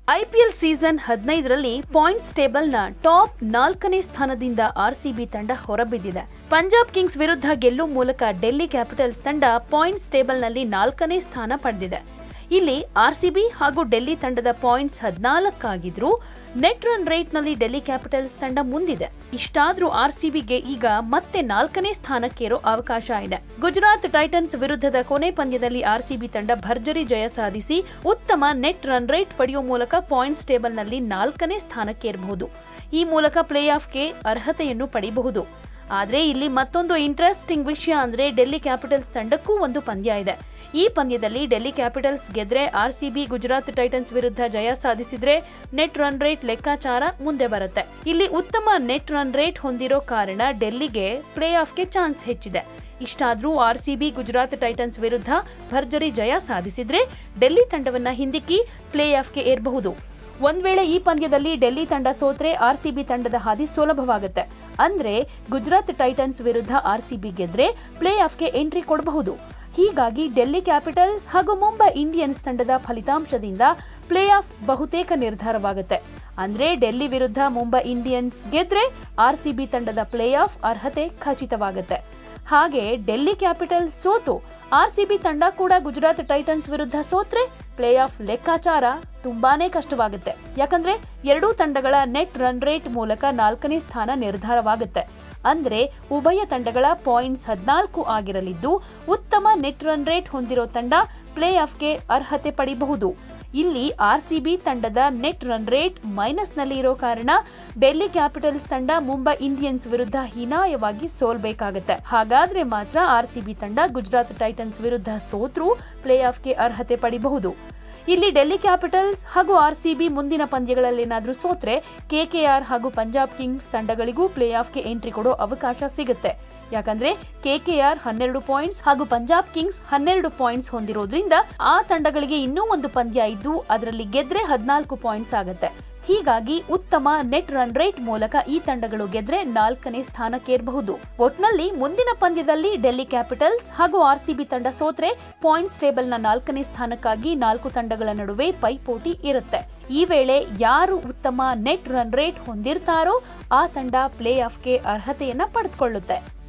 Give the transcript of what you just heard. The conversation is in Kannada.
ಐಪಿಎಲ್ ಸೀಸನ್ ಹದಿನೈದರಲ್ಲಿ ಪಾಯಿಂಟ್ಸ್ ಟೇಬಲ್ನ ಟಾಪ್ ನಾಲ್ಕನೇ ಸ್ಥಾನದಿಂದ ಆರ್ಸಿಬಿ ತಂಡ ಹೊರಬಿದ್ದಿದೆ ಪಂಜಾಬ್ ಕಿಂಗ್ಸ್ ವಿರುದ್ಧ ಗೆಲ್ಲುವ ಮೂಲಕ ಡೆಲ್ಲಿ ಕ್ಯಾಪಿಟಲ್ಸ್ ತಂಡ ಪಾಯಿಂಟ್ಸ್ ಟೇಬಲ್ನಲ್ಲಿ ನಾಲ್ಕನೇ ಸ್ಥಾನ ಪಡೆದಿದೆ ಇಲ್ಲಿ ಆರ್ಸಿಬಿ ಹಾಗೂ ಡೆಲ್ಲಿ ತಂಡದ ಪಾಯಿಂಟ್ಸ್ ಹದಿನಾಲ್ಕಾಗಿದ್ರು ನೆಟ್ ರನ್ ರೇಟ್ನಲ್ಲಿ ಡೆಲ್ಲಿ ಕ್ಯಾಪಿಟಲ್ಸ್ ತಂಡ ಮುಂದಿದೆ ಇಷ್ಟಾದ್ರೂ ಆರ್ಸಿಬಿಗೆ ಈಗ ಮತ್ತೆ ನಾಲ್ಕನೇ ಸ್ಥಾನಕ್ಕೇರೋ ಅವಕಾಶ ಇದೆ ಗುಜರಾತ್ ಟೈಟನ್ಸ್ ವಿರುದ್ಧದ ಕೊನೆ ಪಂದ್ಯದಲ್ಲಿ ಆರ್ಸಿಬಿ ತಂಡ ಭರ್ಜರಿ ಜಯ ಸಾಧಿಸಿ ಉತ್ತಮ ನೆಟ್ ರನ್ ರೇಟ್ ಪಡೆಯುವ ಮೂಲಕ ಪಾಯಿಂಟ್ಸ್ ಟೇಬಲ್ನಲ್ಲಿ ನಾಲ್ಕನೇ ಸ್ಥಾನಕ್ಕೇರಬಹುದು ಈ ಮೂಲಕ ಪ್ಲೇ ಆಫ್ಗೆ ಅರ್ಹತೆಯನ್ನು ಪಡೆಯಬಹುದು ಆದ್ರೆ ಇಲ್ಲಿ ಮತ್ತೊಂದು ಇಂಟ್ರೆಸ್ಟಿಂಗ್ ವಿಷಯ ಅಂದ್ರೆ ಡೆಲ್ಲಿ ಕ್ಯಾಪಿಟಲ್ಸ್ ತಂಡಕ್ಕೂ ಒಂದು ಪಂದ್ಯ ಇದೆ ಈ ಪಂದ್ಯದಲ್ಲಿ ಡೆಲ್ಲಿ ಕ್ಯಾಪಿಟಲ್ಸ್ ಗೆದ್ರೆ ಆರ್ಸಿಬಿ ಗುಜರಾತ್ ಟೈಟನ್ಸ್ ವಿರುದ್ಧ ಜಯ ಸಾಧಿಸಿದ್ರೆ ನೆಟ್ ರನ್ ರೇಟ್ ಲೆಕ್ಕಾಚಾರ ಮುಂದೆ ಬರುತ್ತೆ ಇಲ್ಲಿ ಉತ್ತಮ ನೆಟ್ ರನ್ ರೇಟ್ ಹೊಂದಿರೋ ಕಾರಣ ಡೆಲ್ಲಿಗೆ ಪ್ಲೇ ಆಫ್ಗೆ ಚಾನ್ಸ್ ಹೆಚ್ಚಿದೆ ಇಷ್ಟಾದ್ರೂ ಆರ್ಸಿಬಿ ಗುಜರಾತ್ ಟೈಟನ್ಸ್ ವಿರುದ್ಧ ಭರ್ಜರಿ ಜಯ ಸಾಧಿಸಿದ್ರೆ ಡೆಲ್ಲಿ ತಂಡವನ್ನ ಹಿಂದಿಕ್ಕಿ ಪ್ಲೇ ಆಫ್ಗೆ ಏರಬಹುದು ಒಂದ್ ವೇಳೆ ಈ ಪಂದ್ಯದಲ್ಲಿ ಡೆಲ್ಲಿ ತಂಡ ಸೋತ್ರೆ ಆರ್ಸಿಬಿ ತಂಡದ ಹಾದಿ ಸುಲಭವಾಗುತ್ತೆ ಅಂದ್ರೆ ಗುಜರಾತ್ ಟೈಟನ್ಸ್ ವಿರುದ್ಧ ಆರ್ಸಿಬಿ ಗೆದ್ರೆ ಪ್ಲೇ ಆಫ್ಗೆ ಎಂಟ್ರಿ ಕೊಡಬಹುದು ಹೀಗಾಗಿ ಡೆಲ್ಲಿ ಕ್ಯಾಪಿಟಲ್ಸ್ ಹಾಗೂ ಮುಂಬೈ ಇಂಡಿಯನ್ಸ್ ತಂಡದ ಫಲಿತಾಂಶದಿಂದ ಪ್ಲೇ ಆಫ್ ಬಹುತೇಕ ನಿರ್ಧಾರವಾಗುತ್ತೆ ಅಂದ್ರೆ ಡೆಲ್ಲಿ ವಿರುದ್ಧ ಮುಂಬೈ ಇಂಡಿಯನ್ಸ್ ಗೆದ್ರೆ ಆರ್ಸಿಬಿ ತಂಡದ ಪ್ಲೇ ಆಫ್ ಅರ್ಹತೆ ಖಚಿತವಾಗುತ್ತೆ ಹಾಗೆ ಡೆಲ್ಲಿ ಕ್ಯಾಪಿಟಲ್ಸ್ ಸೋತು ಆರ್ಸಿಬಿ ತಂಡ ಕೂಡ ಗುಜರಾತ್ ಟೈಟನ್ಸ್ ವಿರುದ್ಧ ಸೋತ್ರೆ ಪ್ಲೇ ಆಫ್ ಲೆಕ್ಕಾಚಾರ ತುಂಬಾನೇ ಕಷ್ಟವಾಗುತ್ತೆ ಯಾಕಂದ್ರೆ ಎರಡೂ ತಂಡಗಳ ನೆಟ್ ರನ್ ರೇಟ್ ಮೂಲಕ ನಾಲ್ಕನೇ ಸ್ಥಾನ ನಿರ್ಧಾರವಾಗುತ್ತೆ ಅಂದ್ರೆ ಉಭಯ ತಂಡಗಳ ಪಾಯಿಂಟ್ಸ್ ಹದಿನಾಲ್ಕು ಆಗಿರಲಿದ್ದು ಉತ್ತಮ ನೆಟ್ ರನ್ ರೇಟ್ ಹೊಂದಿರೋ ತಂಡ ಪ್ಲೇ ಆಫ್ಗೆ ಅರ್ಹತೆ ಪಡೆಯಬಹುದು ಇಲ್ಲಿ ಆರ್ಸಿಬಿ ತಂಡದ ನೆಟ್ ರನ್ ರೇಟ್ ಮೈನಸ್ನಲ್ಲಿ ಇರೋ ಕಾರಣ ಡೆಲ್ಲಿ ಕ್ಯಾಪಿಟಲ್ಸ್ ತಂಡ ಮುಂಬೈ ಇಂಡಿಯನ್ಸ್ ವಿರುದ್ಧ ಹೀನಾಯವಾಗಿ ಸೋಲ್ಬೇಕಾಗತ್ತೆ ಹಾಗಾದ್ರೆ ಮಾತ್ರ ಆರ್ಸಿಬಿ ತಂಡ ಗುಜರಾತ್ ಟೈಟನ್ಸ್ ವಿರುದ್ಧ ಸೋತ್ರೂ ಪ್ಲೇ ಆಫ್ಗೆ ಅರ್ಹತೆ ಪಡೆಯಬಹುದು ಇಲ್ಲಿ ಡೆಲ್ಲಿ ಕ್ಯಾಪಿಟಲ್ಸ್ ಹಾಗೂ ಆರ್ಸಿಬಿ ಮುಂದಿನ ಪಂದ್ಯಗಳಲ್ಲೇನಾದ್ರೂ ಸೋತ್ರೆ ಕೆಕೆಆರ್ ಹಾಗೂ ಪಂಜಾಬ್ ಕಿಂಗ್ಸ್ ತಂಡಗಳಿಗೂ ಪ್ಲೇ ಆಫ್ಗೆ ಎಂಟ್ರಿ ಕೊಡೋ ಅವಕಾಶ ಸಿಗುತ್ತೆ ಯಾಕಂದ್ರೆ ಕೆಕೆಆರ್ ಹನ್ನೆರಡು ಪಾಯಿಂಟ್ಸ್ ಹಾಗೂ ಪಂಜಾಬ್ ಕಿಂಗ್ಸ್ ಹನ್ನೆರಡು ಪಾಯಿಂಟ್ಸ್ ಹೊಂದಿರೋದ್ರಿಂದ ಆ ತಂಡಗಳಿಗೆ ಇನ್ನೂ ಒಂದು ಪಂದ್ಯ ಇದ್ದು ಅದರಲ್ಲಿ ಗೆದ್ರೆ ಹದಿನಾಲ್ಕು ಪಾಯಿಂಟ್ಸ್ ಆಗುತ್ತೆ ಹೀಗಾಗಿ ಉತ್ತಮ ನೆಟ್ ರನ್ ರೇಟ್ ಮೂಲಕ ಈ ತಂಡಗಳು ಗೆದ್ರೆ ನಾಲ್ಕನೇ ಸ್ಥಾನಕ್ಕೇರಬಹುದು ಒಟ್ನಲ್ಲಿ ಮುಂದಿನ ಪಂದ್ಯದಲ್ಲಿ ಡೆಲ್ಲಿ ಕ್ಯಾಪಿಟಲ್ಸ್ ಹಾಗೂ ಆರ್ಸಿಬಿ ತಂಡ ಸೋತ್ರೆ ಪಾಯಿಂಟ್ಸ್ ಟೇಬಲ್ನ ನಾಲ್ಕನೇ ಸ್ಥಾನಕ್ಕಾಗಿ ನಾಲ್ಕು ತಂಡಗಳ ನಡುವೆ ಪೈಪೋಟಿ ಇರುತ್ತೆ ಈ ವೇಳೆ ಯಾರು ಉತ್ತಮ ನೆಟ್ ರನ್ ರೇಟ್ ಹೊಂದಿರ್ತಾರೋ ಆ ತಂಡ ಪ್ಲೇ ಆಫ್ಗೆ ಅರ್ಹತೆಯನ್ನ ಪಡೆದುಕೊಳ್ಳುತ್ತೆ